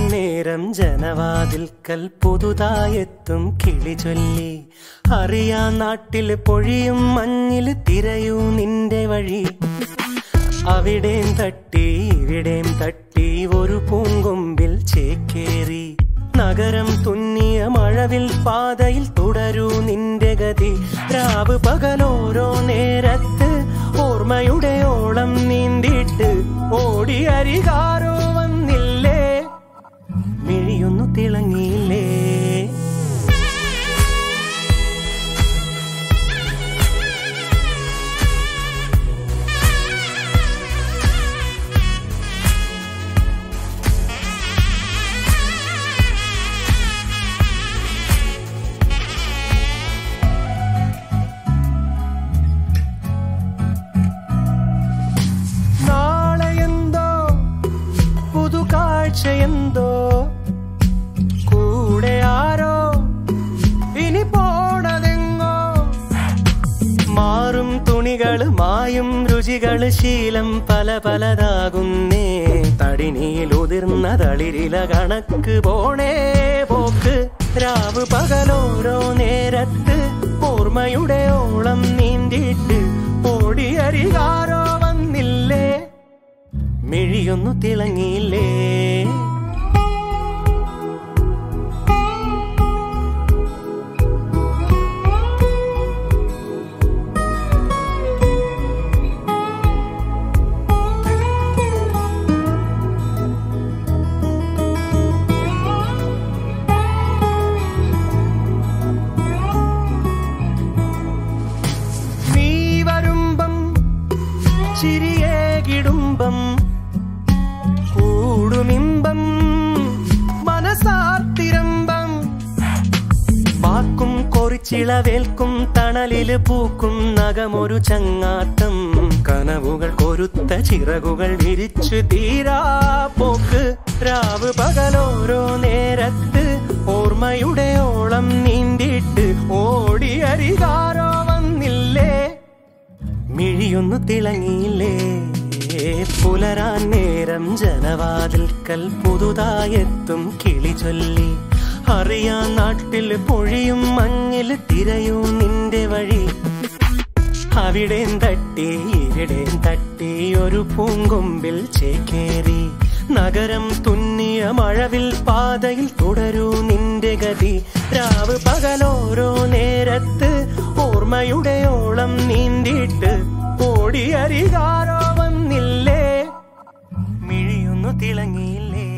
നേരം ജനവാതിൽക്കൽ പുതുതായെത്തും കിളി ചൊല്ലി അറിയാ നാട്ടിൽ പൊഴിയും മഞ്ഞിൽ തിരയൂ നിന്റെ വഴി അവിടേം തട്ടി ഇവിടേം തട്ടി ഒരു പൂങ്കൊമ്പിൽ ചേക്കേറി നഗരം തുന്നിയ മഴവിൽ പാതയിൽ തുടരൂ നിന്റെ ഗതി രാവ് പകലോരോ നേരത്ത് ഓർമ്മയുടെ ഓളം നീന്തിയിട്ട് ഓടി അരികാരോ വന്നില്ലേ മിഴിയൊന്നു തിളങ്ങിയില്ലേ നാളെയെന്തോ പുതു കാഴ്ചയെന്തോ കൂടെ ആരോ ഇനി പോണതെങ്ങോ മാറും തുണികള് മായും രുചികള് ശീലം പല പലതാകുന്നേ തടിനിയിൽ ഉതിർന്ന തളിരില കണക്ക് പോണേ പോക്ക് രാവ് പകലോരോ നേരത്ത് ഓർമ്മയുടെ ഓളം നീന്തിയിട്ട് ഓടിയരികാരോ വന്നില്ലേ മിഴിയൊന്നു തിളങ്ങിയില്ലേ നീ വരുമ്പം ചിരിയേ കിടുമ്പം കൂടുമിമ്പം മനസാർത്തിരമ്പം വാക്കും കൊറിച്ചിളവേൽക്കും തണലില് പൂക്കും നഖമൊരു ചങ്ങാത്തം കനവുകൾ കൊരുത്ത ചിറകുകൾ വിരിച്ചു തീരാ പോക്ക് രാവ് പകലോരോ നേരത്ത് ഓർമ്മയുടെ ഓളം നീന്തിയിട്ട് ഓടി അരികാരോ വന്നില്ലേ മിഴിയൊന്നു തിളങ്ങിയില്ലേ പുലരാൻ നേരം ജനവാതിൽക്കൽ പുതുതായെത്തും കിളി ചൊല്ലി അറിയാ നാട്ടിൽ പൊഴിയും മഞ്ഞിൽ തിരയൂ നിന്റെ വഴി അവിടേം തട്ടി ഇവിടേം തട്ടി ഒരു പൂങ്കൊമ്പിൽ ചേക്കേറി നഗരം തുന്നിയ മഴവിൽ പാതയിൽ തുടരൂ നിന്റെ ഗതി രാവ് പകലോരോ നേരത്ത് ഓർമ്മയുടെ ഓളം നീന്തിയിട്ട് ഓടി അരികാരോ വന്നില്ലേ മിഴിയൊന്നു തിളങ്ങിയില്ലേ